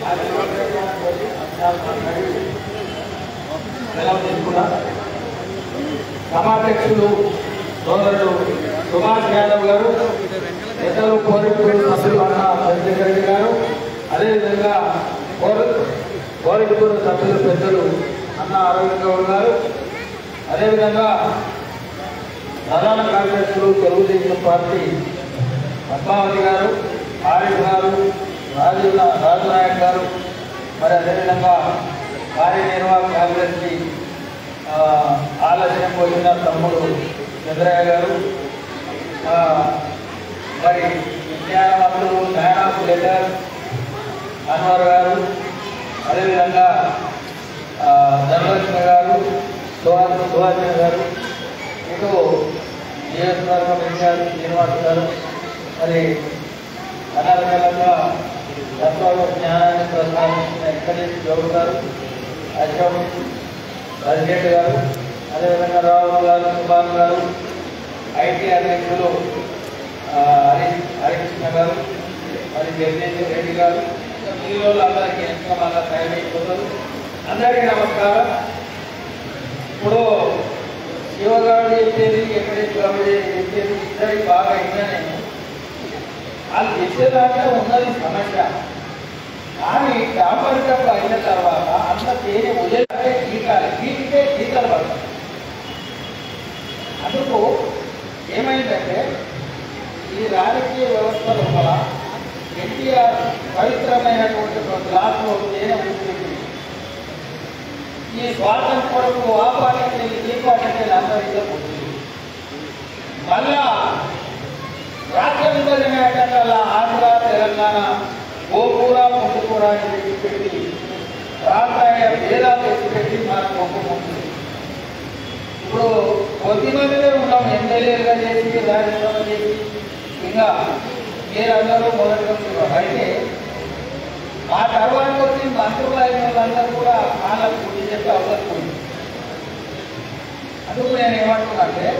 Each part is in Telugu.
సెలవు తీసుకున్నా సమాధ్యక్షులు సోదరుడు సుభాష్ యాదవ్ గారు పెద్దలు కోరికూరు సభ్యులు అన్న చంద్రశేఖర్ రెడ్డి గారు అదేవిధంగా కోరి కోరికూరు సభ్యులు పెద్దలు అన్న అరవింద్ గౌడ్ గారు అదేవిధంగా ప్రధాన కార్యదర్శులు తెలుగుదేశం పార్టీ పద్మావతి గారు ఆరిఫ్ గారు రాజు రాజునాయక్ గారు మరి అదేవిధంగా కార్యనిర్వాహక కార్యదర్శి ఆ, ఆలస్యం పోయిన తమ్ముడు చంద్రయ్య గారు ఆ, మరి విజ్ఞానవంతులు జ్ఞాన లెటర్ అన్వర్ గారు అదేవిధంగా ఆ, ధనలక్ష్మి గారు సుహాస్ సుహాసిని గారు ఇటు నియోజకవర్గం ఇన్ఛార్జ్ శ్రీనివాస్ గారు మరి అనాథకాలంగా తత్వాలు జ్ఞానాన్ని ప్రసాదించిన వెంకటేష్ గౌడ్ గారు అశోక్ ప్రెసిడెంట్ గారు అదేవిధంగా రావు గారు సుభాన్ గారు ఐటీ అధ్యక్షులు ఆ, హరి హరికృష్ణ గారు మరి జగదీష్ రెడ్డి గారు ఇంకా మిగిలిన వాళ్ళందరికీ ఇంకా మళ్ళా టైం అయిపోతుంది అందరికీ నమస్కారం ఇప్పుడు శివగాడు చెప్పేది వెంకటేశ్వర గారు చెప్పేది ఇద్దరికి బాగా అయినా నేను వాళ్ళు చెప్పేదాకా ఉన్నది సమస్య కానీ కాపాడికప్పు అయిన తర్వాత అంత తేనె వదిలేటే గీకాలి గీకితే గీతలు పడతాయి అందుకు ఏమైందంటే ఈ రాజకీయ వ్యవస్థ లోపల ఎన్టీఆర్ పవిత్రమైనటువంటి ఒక గ్లాసులో తేనె ఉంచుతుంది ఈ స్వార్థం కొరకు ఆ పార్టీకి ఈ పార్టీకి అందరికీ పోతుంది మళ్ళా రాష్ట్ర విభజన ఏకంగా ఆంధ్ర తెలంగాణ గోపూర ముందుకూర అని చెప్పి పెట్టి ప్రాంతాయ భేదాలు తెచ్చిపెట్టి మనకు ఒప్పుకుంటుంది ఇప్పుడు కొద్దిమందినే ఉన్నాం ఎమ్మెల్యేలుగా చేసి రాజ్యసభ చేసి ఇంకా మీరందరూ మొదటి వస్తున్నారు అయితే ఆ తర్వాత వచ్చి మంత్రులు అయిన వాళ్ళందరూ కూడా వాళ్ళకు బుద్ధి చెప్పే అవసరం ఉంది అందుకు నేను ఏమంటున్నానంటే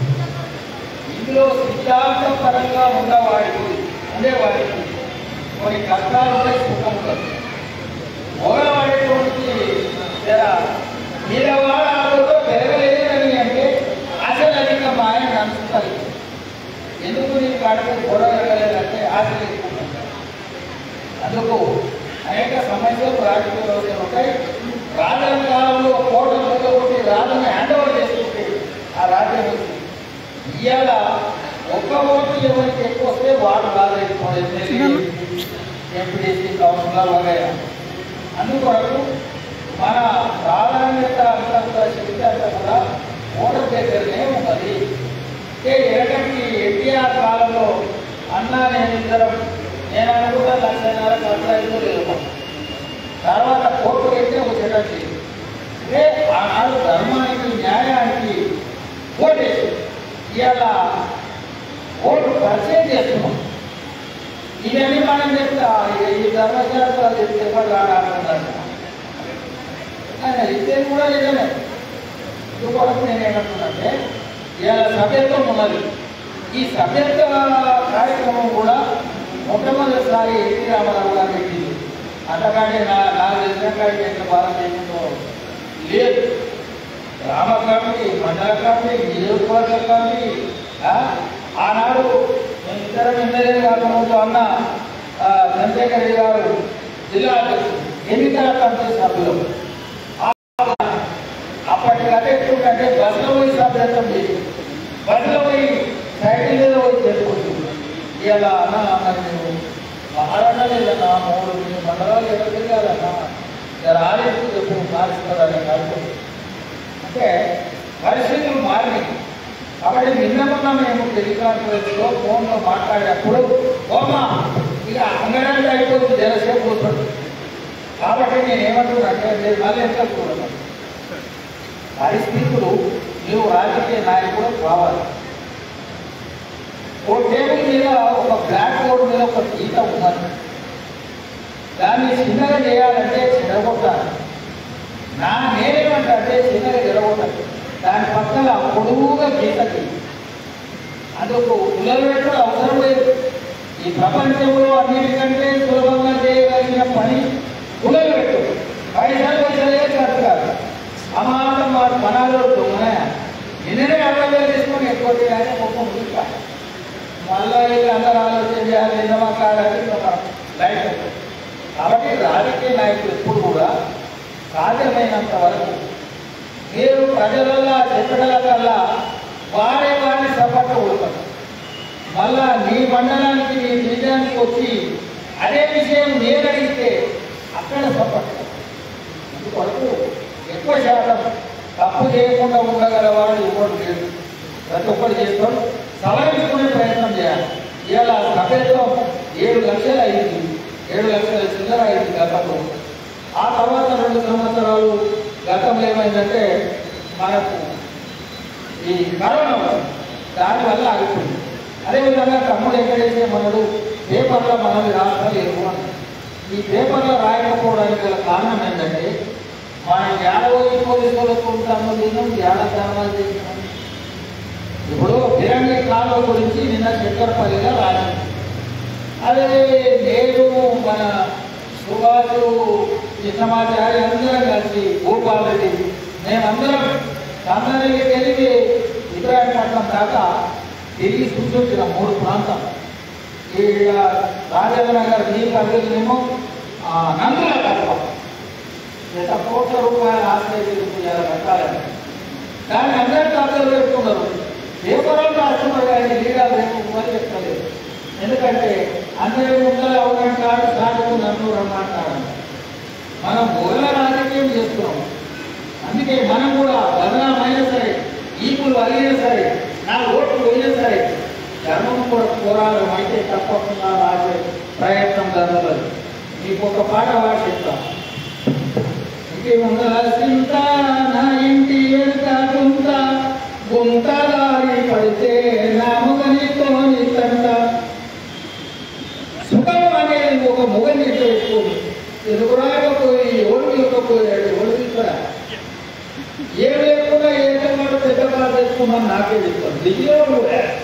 ఇందులో సిద్ధాంత పరంగా ఉన్నవాడికి ఉండేవాడికి కొన్ని కష్టాలు ఉంటాయి సుఖం ఉంటుంది మొగలవాడేటువంటి జర మీరవాడతో పెరగలేదని అంటే అసలు అధిక మాయం నడుస్తుంది ఎందుకు నీకు కాడకు గొడవ వెళ్ళలేదంటే ఆశ లేకుండా అందుకు అనేక సమస్యలు రాజకీయ వ్యవస్థలు ఉంటాయి రాజన కాలంలో కోటలు ఒకటి రాజుని హ్యాండ్ ఓవర్ చేసుకుంటే ఆ రాజ్యం వచ్చింది ఇవాళ ఒక్క ఓటు ఎవరికి ఎక్కువ వస్తే వాడు రాజైపోయింది ఎంపీడీసీ కౌన్సిలర్ వగైరా అందుకొరకు మన ప్రాధాన్యత అంతా కూడా శక్తి అంతా కూడా ఓటర్ దగ్గరనే ఉన్నది అంటే ఎనకటి ఎన్టీఆర్ కాలంలో అన్నా నేను ఇద్దరం నేను అనుకుంటా లక్షన్నర ఖర్చు ఐదు లేదు తర్వాత కోర్టు అయితే వచ్చేటట్టు అంటే ఆనాడు ధర్మానికి న్యాయానికి ఓటేసి ఇవాళ ఓటు పరిచయం చేస్తున్నాం ఇవన్నీ మనం చెప్తా ఇక ఈ ధర్మశాస్త్రాలు చెప్తే కూడా రాడాలంటారు ఆయన ఇచ్చేది కూడా నిజమే ఇంకొకటి నేను ఏమంటున్నానంటే ఇవాళ సభ్యత్వం ఉన్నది ఈ సభ్యత్వ కార్యక్రమం కూడా మొట్టమొదటిసారి ఎన్టీ రామారావు గారు పెట్టింది అంతకంటే నా నాకు తెలిసిన కాడికి ఎంత భారతదేశంలో లేదు గ్రామ కమిటీ మండల కమిటీ నియోజకవర్గ కమిటీ ఆ, ఆనాడు మేము ఇద్దరం ఎమ్మెల్యే కాకముందు అన్న ఆ, చంద్రశేఖర్ రెడ్డి గారు జిల్లా అధ్యక్షుడు ఎన్నికల కమిటీ సభ్యులు అప్పటి కథ ఎట్లుంటే బస్సులో పోయి సభ్యత్వం చేసి బస్సులో పోయి సైకిల్ మీద పోయి చేసుకుంటుంది ఇలా అన్న మరి నేను మహారాణా లేదన్నా మూడు మీ మండలాలు ఎక్కడ తిరగాలన్నా జర ఆలోచించి చెప్పు మారుస్తారని అనుకుంటుంది అంటే పరిస్థితులు మారినాయి కాబట్టి నిన్న మొన్న మేము టెలికాన్ఫరెన్స్లో ఫోన్లో మాట్లాడేటప్పుడు ఓమా ఇక అంగడానికి అయిపోతుంది జనసేపు కూర్చోండి కాబట్టి నేను ఏమంటున్నానంటే మీరు మళ్ళీ ఎంత చూడదు పరిస్థితులు నీవు రాజకీయ నాయకుడు కావాలి ఓ టేబుల్ మీద ఒక బ్లాక్ బోర్డు మీద ఒక గీత ఉన్నది దాన్ని చిన్నగా చేయాలంటే చెడగొట్టాలి నా నేనేమంటే చిన్నగా చెడగొట్టాలి దాని పక్కన పొడువుగా గీతకి అందుకు నిలబెట్టడం అవసరం లేదు ఈ ప్రపంచంలో అన్నిటికంటే సులభంగా చేయగలిగిన పని కొట్టి ఆయన గొప్ప ముగిస్తా మళ్ళా ఇది అందరూ ఆలోచన చేయాలి ఎన్న మాట్లాడాలి ఒక లైఫ్ ఉంటుంది. కాబట్టి రాజకీయ నాయకులు ఎప్పుడు కూడా సాధ్యమైనంత వరకు మీరు ప్రజలల్లా చెప్పగల కల్లా వాడే వాడిని సపోర్ట్ కొడతారు మళ్ళా నీ మండలానికి నీ డివిజన్కి వచ్చి అదే విషయం నేను అడిగితే అక్కడ సపోర్ట్ అందుకొరకు ఎక్కువ శాతం తప్పు చేయకుండా ఉండగలవాడు ఎవరు లేదు ప్రతి ఒక్కరు చేస్తాడు సవరించుకునే ప్రయత్నం చేయాలి ఇలా సభ్యత్వం ఏడు లక్షలు అయింది ఏడు లక్షల చిల్లర అయింది గతంలో ఆ తర్వాత రెండు సంవత్సరాలు గతంలో ఏమైందంటే మనకు ఈ కరోనా వచ్చింది. దానివల్ల ఆగిపోయింది అదేవిధంగా తమ్ముడు ఎక్కడైతే మనడు పేపర్లో మనవి రాష్ట్రాలు అని ఈ పేపర్లో రాయకపోవడానికి గల కారణం ఏంటంటే మన ఏడవోయి పోలీసులకు ఉంటాము దినం ఏడ ధర్మాలు చేసినాం ఇప్పుడు బిరంగి కాలువ గురించి నిన్న చక్కెరపల్లిలో రాసింది అదే నేను మన సుభాష్ కృష్ణమాచారి అందరం కలిసి భూపాల్ రెడ్డి మేమందరం చంద్రగిరికి వెళ్ళి ఇబ్రాహీంపట్నం దాకా తిరిగి చూసొచ్చిన మూడు ప్రాంతం ఈ రాజేంద్ర నగర్ ఈ పరిధినేమో నందుల కడప ఎంత కోట్ల రూపాయల ఆశ్రయ కట్టాలని దాన్ని అందరి ఖాతాలు పెట్టుకున్నారు పేపర్లో రాస్తున్నారు కానీ లీడర్ రేపు అని చెప్తలేదు ఎందుకంటే అందరి ముందర అవునంటాడు సాగుతూ నన్ను రమ్మంటాడు మనం మూల రాజకీయం చేస్తున్నాం అందుకే మనం కూడా బదనామైనా సరే ఈపులు అలిగినా సరే నా ఓట్లు పోయినా సరే ధర్మం కూడా పోరాటం అయితే తప్పకుండా రాసే ప్రయత్నం జరగదు మీకు ఒక పాట పాట చెప్తాం ఉండాల్సింత నా ఇంటి వెనుక గుంత గుంత దారి పడితే నా ముగనితో తంట సుఖం అనేది ఒక ముగని పెట్టుకుంది ఎందుకు రాకపోయి ఎవరు ఇవ్వకపోయాడు ఎవరు ఇక్కడ ఏ లేకుండా ఏ మాట పెద్ద బాధ తెచ్చుకున్నాను నాకే చెప్తాను దిగిలో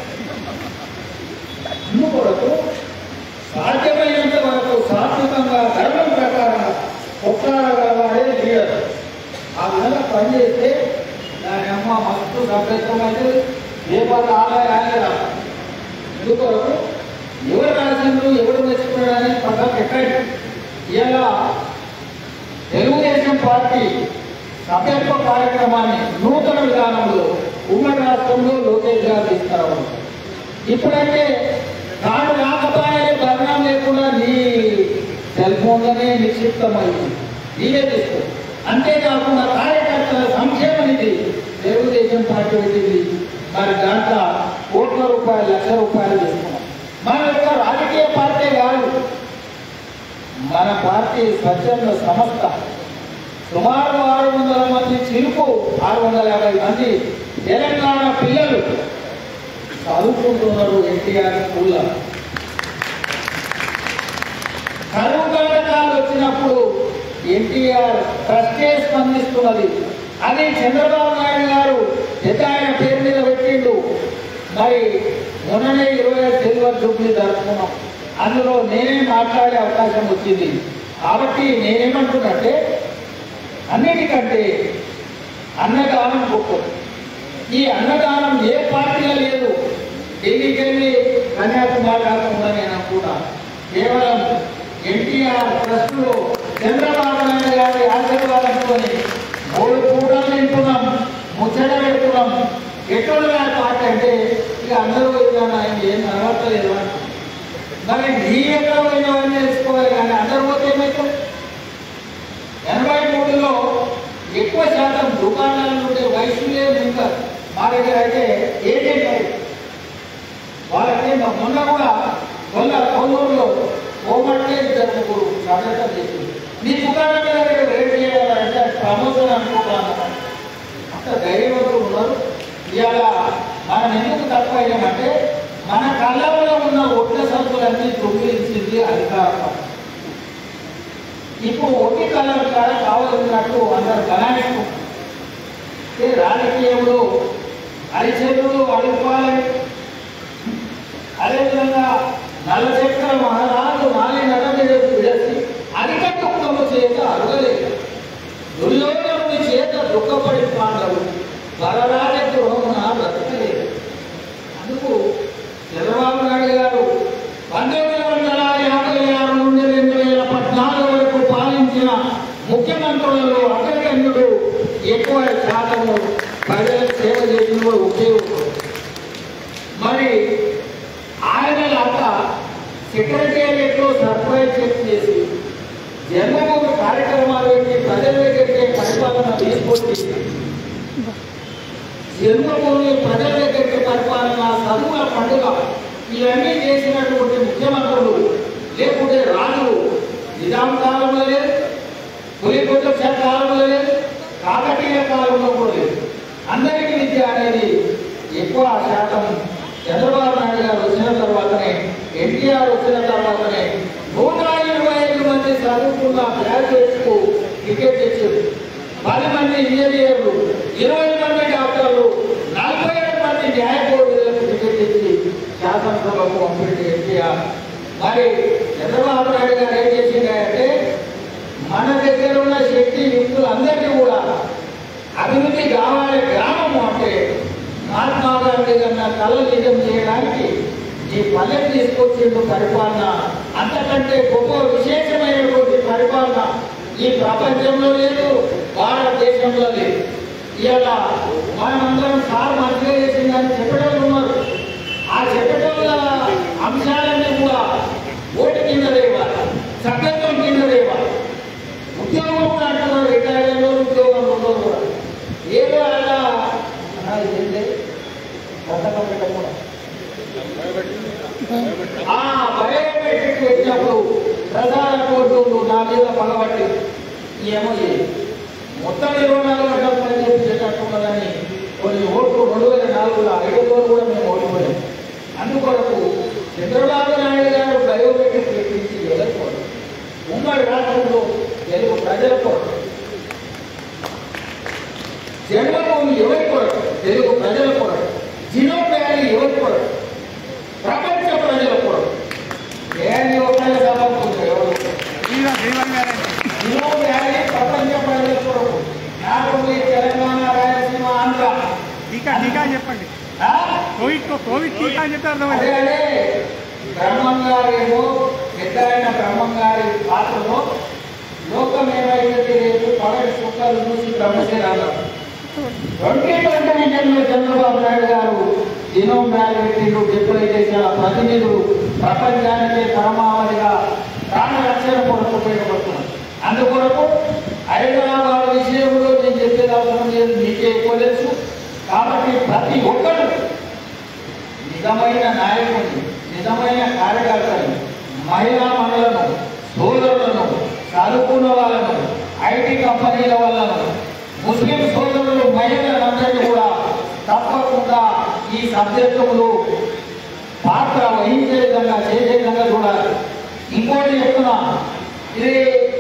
అన్ను కొరకు సాధ్యమైనంత వరకు సాత్వికంగా ధర్మం ప్రకారం ఒక్కడగలవాడే లీడర్ ఆ విధంగా పనిచేస్తే దాని అమ్మ మస్తు సభ్యత్వం అయితే పేపర్ ఆదాయాన్ని రాదు ఎందుకొరకు ఎవరు రాసిండ్రు ఎవరు మెచ్చుకున్నారని పక్కన పెట్టండి ఇలా తెలుగుదేశం పార్టీ సభ్యత్వ కార్యక్రమాన్ని నూతన విధానంలో ఉమ్మడి రాష్ట్రంలో లోకేష్ గారు తీసుకురావడం ఇప్పుడంటే తాను రాకపోయే పరిణామం లేకుండా నీ సెల్ ఫోన్లోనే నిక్షిప్తమైంది నీవే తీసుకో అంతేకాకుండా కార్యకర్తల సంక్షేమ నిధి తెలుగుదేశం పార్టీ పెట్టింది మరి దాంట్లో కోట్ల రూపాయలు లక్ష రూపాయలు తీసుకున్నాం మన యొక్క రాజకీయ పార్టీ కాదు మన పార్టీ స్వచ్ఛంద సంస్థ సుమారు ఆరు వందల మంది చిరుకు ఆరు వందల యాభై మంది తెలంగాణ పిల్లలు చదువుకుంటున్నారు ఎన్టీఆర్ స్కూల్లో కరువు కాటకాలు వచ్చినప్పుడు ఎన్టీఆర్ ట్రస్టే స్పందిస్తున్నది అది చంద్రబాబు నాయుడు గారు పెద్ద ఆయన పేరు మీద పెట్టిండు మరి మొన్ననే ఇరవై సిల్వర్ జూబ్లీ జరుపుకున్నాం అందులో నేనే మాట్లాడే అవకాశం వచ్చింది కాబట్టి నేనేమంటున్నట్టే అన్నిటికంటే అన్నదానం గొప్పది ఈ అన్నదానం ఏ పార్టీలో లేదు ఢిల్లీకి వెళ్ళి కన్యాకుమారి కాకుండా నేను అనుకున్నా కేవలం ఎన్టీఆర్ ట్రస్టులో చంద్రబాబు నాయుడు గారి ఆశీర్వాదంతో మూడు పూటలు తింటున్నాం ముచ్చట పెడుతున్నాం ఎటువంటి పార్టీ అంటే ఇక అందరూ ఇక ఆయన ఏం నడవట్లేదు అంటున్నారు. మరి నీ ఎక్కడ పోయినవన్నీ తెలుసుకోవాలి కానీ అందరూ పోతే ఏమవుతుంది ఎనభై మూడులో ఎక్కువ శాతం దుకాణాల నుండి వయసులే ఇంకా మా దగ్గర అయితే ఏజెంట్ అయ్యారు. వాళ్ళకి మా మొన్న కూడా కొల్ల కొల్లూరులో ఓమట్లే ఇద్దరు ముగ్గురు సభ్యత్వం చేసింది మీ దుకాణం మీద మీరు రేట్ చేయాలంటే ప్రమోషన్ అనుకుంటున్నాను అంత ధైర్యవంతులు ఉన్నారు ఇవాళ మనం ఎందుకు తక్కువ అయ్యామంటే మన కళ్ళలో ఉన్న ఒట్ల సంతులన్నీ దొంగిలించింది అధికారం ఇప్పుడు ఒట్టి కలర్ కాడ కావాలన్నట్టు అందరు బలాయించుకుంటారు ఈ రాజకీయంలో హరిచంద్రుడు అడుగుకోవాలని అదేవిధంగా నల్ల చక్ర మహారాజు నాలి నడ మీద విడసి అరికట్టుకున్న చేత అరగలేదు దుర్యోధనుడి చేత దుఃఖపడి పాండవు వరరాజ గృహమున బ్రతకలేదు ఎక్కువ శాతము ప్రజలకు సేవ చేసిన కూడా ఒకే ఒకడు. మరి ఆయన లాగా సెక్రటేరియట్లో సర్ప్రైజ్ చెక్ చేసి జన్మభూమి కార్యక్రమాలు పెట్టి ప్రజల దగ్గరికి పరిపాలన తీసుకొచ్చి జన్మభూమి ప్రజల దగ్గరికి పరిపాలన చదువుల పండుగ ఇవన్నీ చేసినటువంటి ముఖ్యమంత్రులు లేకుంటే రాజులు నిజాం కాలంలో లేదు పులికొట్ల కాలంలో లేదు కాకతీయ కాలంలో కూడా లేదు అందరికీ విద్య అనేది ఎక్కువ శాతం చంద్రబాబు నాయుడు గారు వచ్చిన తర్వాతనే ఎన్టీఆర్ వచ్చిన తర్వాతనే నూట ఇరవై ఐదు మంది చదువుకున్న గ్రాడ్యుయేట్స్ కు టికెట్ ఇచ్చారు పది మంది ఇంజనీర్లు ఇరవై మంది డాక్టర్లు నలభై ఏడు మంది న్యాయకోవిధులకు టికెట్ ఇచ్చి శాసనసభకు పంపించి ఎన్టీఆర్ మరి చంద్రబాబు నాయుడు గారు ఏం చేసిందంటే మన దగ్గర ఉన్న శక్తి యుక్తులందరికీ కూడా అభివృద్ధి కావాలి గ్రామము అంటే మహాత్మా గాంధీ కన్నా కళ నిజం చేయడానికి ఈ పల్లెని తీసుకొచ్చిండు పరిపాలన అంతకంటే గొప్ప విశేషమైనటువంటి పరిపాలన ఈ ప్రపంచంలో లేదు భారతదేశంలో లేదు ఇలా మనమందరం సార్ మంచిగా చేసిందని చెప్పడం ఉన్నారు ఆ చెప్పటంలో అంశాలన్నీ కూడా ఓటు కింద లేవాలి సభ్యత్వం కింద లేవాలి ఉద్యోగం కూడా అంటున్నారు రిటైర్ అయిన వాళ్ళు ఉద్యోగం ఉండదు కూడా ఏదో అలా ఆ, ఇదేంటి? సంతకం పెట్టకుండా. ఆ, బయోమెట్రిక్ పెట్టినప్పుడు ప్రధాన కోర్టు నా మీద పగబట్టి ఏమో ఇది. మొత్తం ఇరవై నాలుగు గంటలు పని చేసేటట్టున్నదని కొన్ని ఓట్లు రెండు వేల నాలుగులో ఐదులో కూడా మేము ఓడిపోయాం అందుకొరకు చంద్రబాబు నాయుడు గారు బయోమెట్రిక్ పెట్టించి ఎదుర్కోండి ఉమ్మడి రాష్ట్రంలో తెలుగు ప్రజల కొరకు జన్మభూమి ఎవరి కొరకు తెలుగు ప్రజల కొరకు జినో వ్యాలీ ఎవరి కొరకు ప్రపంచ ప్రజల కొరకు వ్యాలీ ఒకటే సమర్పించారు ఎవరు శ్రీరామ్ శ్రీరామ్ గారండి జినో వ్యాలీ ప్రపంచ ప్రజల కొరకు నాకు మీ తెలంగాణ రాయలసీమ ఆంధ్ర టీకా టీకా అని చెప్పండి ఆ? కోవిడ్ కోవిడ్ టీకా అని చెప్తే అదే అర్థమైంది అదే బ్రహ్మం గారేమో పెద్ద ఆయన బ్రహ్మం గారి పాత్రలో లోకం ఏమైతే రేపు పగటి సుఖాలు చూసి బ్రహ్మశీలాలు ట్వంటీ ట్వంటీ విజన్లో చంద్రబాబు నాయుడు గారు దినం మ్యాలిటీలు డిప్లైజేషన్ ప్రతినిధులు ప్రపంచానికి పరమావధిగా ప్రాణ రక్షణ కొరకు ఉపయోగపడుతున్నారు అందుకొరకు హైదరాబాద్ విషయంలో నేను చెప్పేది అవసరం లేదు మీకే ఎక్కువ తెలుసు కాబట్టి ప్రతి ఒక్కరు నిజమైన నాయకుడిని నిజమైన కార్యకర్తని మహిళా మనులను సోదరులను చదువుకున్న వాళ్ళను ఐటీ కంపెనీల వాళ్ళను ముస్లిం సోదరులు మహిళలందరినీ కూడా తప్పకుండా ఈ సబ్జెక్టులు పాత్ర వహించే విధంగా చేసే విధంగా చూడాలి ఇంకోటి చెప్తున్నా ఇది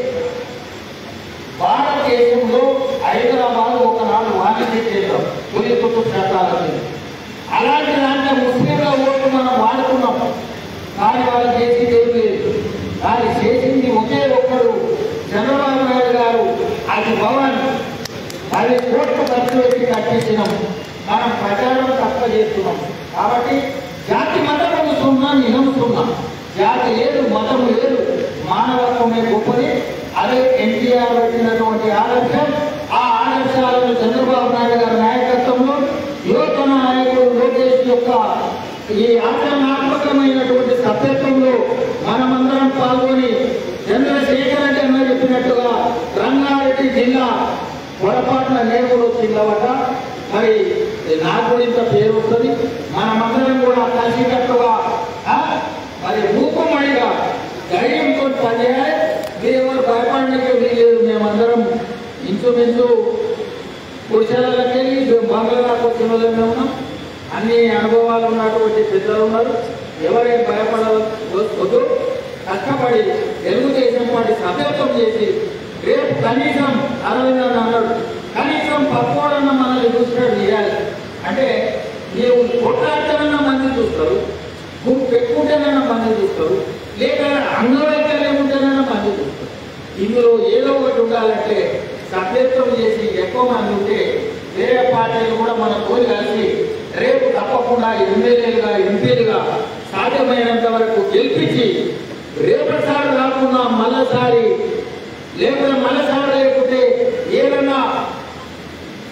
భారతదేశంలో హైదరాబాద్ ఒకనాడు వాణిజ్య కేంద్రం తొలి కుటుంబ శాతాలకి అలాంటి దాంట్లో ముస్లింల ఓట్లు మనం వాడుకున్నాం కానీ వాళ్ళు చేసింది ఏం లేదు వాళ్ళు చేసింది ఒకే ఒక్కడు చంద్రబాబు నాయుడు గారు అది భవన్ పది కోట్లు ఖర్చు పెట్టి కట్టించినాం మనం ప్రచారం తక్కువ చేస్తున్నాం కాబట్టి జాతి మతము సున్నా నిజం సున్నా జాతి లేదు మతం లేదు మానవత్వమే గొప్పది అదే ఎన్టీఆర్ పెట్టినటువంటి ఆదర్శం ఆ ఆదర్శాలను చంద్రబాబు నాయుడు గారి నాయకత్వంలో యువతన నాయకుడు లోకేష్ యొక్క ఈ ఆచరణాత్మకమైనటువంటి సభ్యత్వంలో మనమందరం పాల్గొని చంద్రశేఖర్ రెడ్డి అన్న చెప్పినట్టుగా రంగారెడ్డి జిల్లా పొరపాటున నేను కూడా వచ్చిందవట మరి నాకు కూడా ఇంత పేరు వస్తుంది మనమందరం కూడా కలిసికట్టుగా ఆ, మరి మూకుమడిగా ధైర్యంతో పనిచేయాలి మీరు ఎవరు భయపడడానికి వీలేదు మేమందరం ఇంచుమించు పురుషులకి వెళ్ళి బంగ్లాకు వచ్చిన వాళ్ళమే ఉన్నాం అన్ని అనుభవాలు ఉన్నటువంటి పెద్దలు ఉన్నారు ఎవరేం భయపడవద్దు కష్టపడి తెలుగుదేశం పార్టీ సభ్యత్వం చేసి రేపు కనీసం అరవింద్ అని అన్నాడు కనీసం పక్కోడన్న మనల్ని చూసినట్టు చేయాలి అంటే నీవు కొట్లాడతానన్న మంది చూస్తారు నువ్వు పెట్టుకుంటేనన్న మంది చూస్తారు లేక అంగవైకల్యం ఉంటేనన్న మంది చూస్తారు ఇందులో ఏదో ఒకటి ఉండాలంటే సభ్యత్వం చేసి ఎక్కువ మంది ఉంటే వేరే పార్టీలు కూడా మన తోలి కలిసి రేపు తప్పకుండా ఎమ్మెల్యేలుగా ఎంపీలుగా సాధ్యమైనంత వరకు గెలిపించి రేపటిసారి కాకుండా మళ్ళసారి లేకపోతే మళ్ళసారి లేకుంటే ఏదన్నా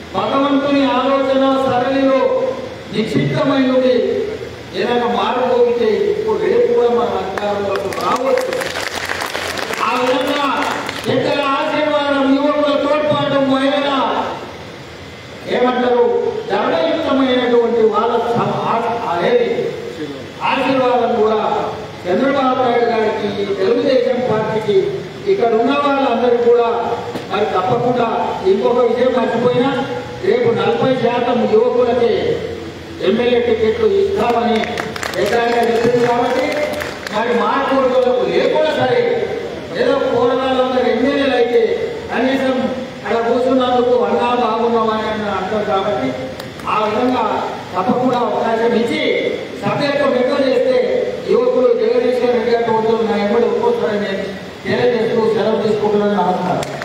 భగవంతుని ఆలోచన సరళిలో నిక్షిప్తమై ఉండి ఏదైనా మారబోగితే ఇప్పుడు రేపు కూడా మన అధికారంలోకి రావచ్చు ఆ విధంగా పెద్దల ఆశీర్వాదం యువకుల తోడ్పాటు మహిళల ఏమంటారు ధర్మయుక్తమైనటువంటి వాళ్ళ సమ- ఆ- ఆ ఏది? ఆశీర్వాదం కూడా చంద్రబాబు నాయుడు గారికి ఈ తెలుగుదేశం పార్టీకి ఇక్కడ ఉన్న వాళ్ళందరూ కూడా మరి తప్పకుండా ఇంకొక విషయం మర్చిపోయినా రేపు నలభై శాతం యువకులకి ఎమ్మెల్యే టికెట్లు ఇస్తామని ఎక్కడైనా చెప్పింది కాబట్టి మరి మా కోరికలకు లేకుండా సరే ఏదో కూరగాయలందరూ ఎమ్మెల్యేలు అయితే కనీసం అక్కడ కూర్చున్నందుకు అన్నా బాగున్నామని అని అంటారు కాబట్టి ఆ విధంగా తప్పకుండా అవకాశం ఇచ్చి సభ్యత్వం ఎక్కువ చేస్తే యువకులు జగదీశ్వర్ రెడ్డి గారి ఓట్లు నా ఎప్పుడు ఒక్కోసారి నేను తెలియజేస్తూ సెలవు తీసుకుంటున్నాను నమస్కారం